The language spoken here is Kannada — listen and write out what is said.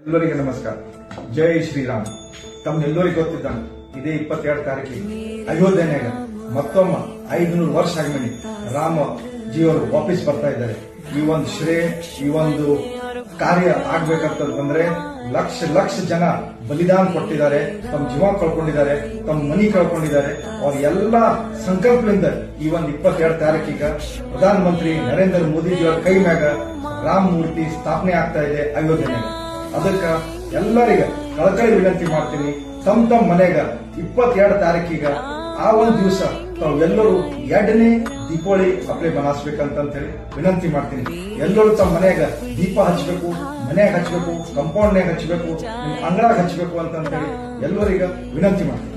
ಎಲ್ಲರಿಗೆ ನಮಸ್ಕಾರ ಜೈ ಶ್ರೀರಾಮ್ ತಮ್ಮೆಲ್ಲರಿಗೂ ಗೊತ್ತಿದ್ದಾನೆ ಇದೇ ಇಪ್ಪತ್ತೆರಡು ತಾರೀಕಿಗೆ ಅಯೋಧ್ಯೆನಾಗ ಮತ್ತೊಮ್ಮ ಐದುನೂರು ವರ್ಷ ಆದ್ಮೇಲೆ ರಾಮ ಜಿಯವರು ವಾಪಸ್ ಬರ್ತಾ ಇದ್ದಾರೆ ಈ ಒಂದು ಶ್ರೇಯ ಈ ಒಂದು ಕಾರ್ಯ ಆಗ್ಬೇಕಂತಂದ್ರೆ ಲಕ್ಷ ಲಕ್ಷ ಜನ ಬಲಿದಾನ ಕೊಟ್ಟಿದ್ದಾರೆ ತಮ್ಮ ಜೀವ ಕಳ್ಕೊಂಡಿದ್ದಾರೆ ತಮ್ಮ ಮನಿ ಕಳ್ಕೊಂಡಿದ್ದಾರೆ ಅವ್ರ ಎಲ್ಲಾ ಸಂಕಲ್ಪದಿಂದ ಈ ಒಂದು ಇಪ್ಪತ್ತೆರಡು ತಾರೀಕಿಗ ಪ್ರಧಾನಮಂತ್ರಿ ನರೇಂದ್ರ ಮೋದಿಜಿಯವರ ಕೈ ಮ್ಯಾಗ ರಾಮ ಮೂರ್ತಿ ಸ್ಥಾಪನೆ ಆಗ್ತಾ ಇದೆ ಅಯೋಧ್ಯೆನಾಗ ಅದಕ್ಕ ಎಲ್ಲರಿಗ ಕಳಕಳಿ ವಿನಂತಿ ಮಾಡ್ತೀನಿ ತಮ್ಮ ತಮ್ಮ ಮನೆಗ ಇಪ್ಪತ್ತೆರಡು ತಾರೀಕಿಗ ಆ ಒಂದ್ ದಿವಸ ತಾವೆಲ್ಲರೂ ಎರಡನೇ ದೀಪಾವಳಿ ಹಬ್ಬ ಮನಾಸ್ಬೇಕಂತ ಹೇಳಿ ವಿನಂತಿ ಮಾಡ್ತೀನಿ ಎಲ್ಲರೂ ತಮ್ಮ ಮನೆಯಾಗ ದೀಪ ಹಚ್ಚಬೇಕು ಮನೆಯಾಗ ಹಚ್ಚಬೇಕು ಕಂಪೌಂಡ್ನಾಗ ಹಚ್ಚಬೇಕು ನಿಮ್ ಅಂಗಳಾಗ ಹಚ್ಚಬೇಕು ಅಂತ ಹೇಳಿ ಎಲ್ಲರಿಗ ವಿನಂತಿ ಮಾಡ್ತೀನಿ